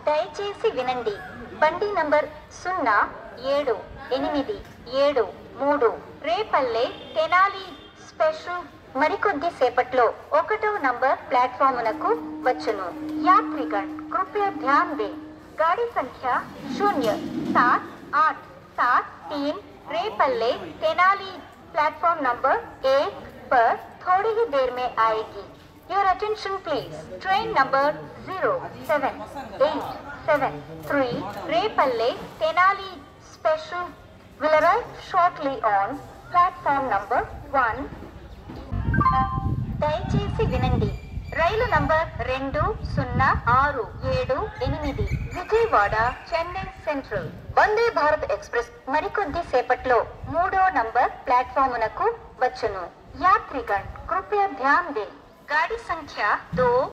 దయచేసి వినండి బండి నంబర్ సున్నా ఏడు ఎనిమిది ఏడు మూడు రేపల్లె తెనాలి స్పెషల్ మరికొద్ది సేపట్లో ఒకటో నంబర్ ప్లాట్ఫామునకు వచ్చును యాత్రిగణ్ కృపया ध्यान दें गाड़ी संख्या शून्य सात आठ सात तीन रेपल्ले तेनाली प्लेटफॉर्म नंबर एक पर थोड़ी ही देर में आएगी your attention please train number zero seven eight seven three Repalle Tenali special will arrive shortly on platform number one దయచేసి వినండి రైలు నంబర్ రెండు సున్నా ఆరు ఏడు ఎనిమిది విజయవాడ చెన్నై సెంట్రల్ వందే భారత్ ఎక్స్ప్రెస్ మరికొద్ది సేపట్లో మూడో నంబర్ ప్లాట్ఫామునకు వచ్చును యాత్రిగణ్ కృపया ध्यान दें गाड़ी संख्या दो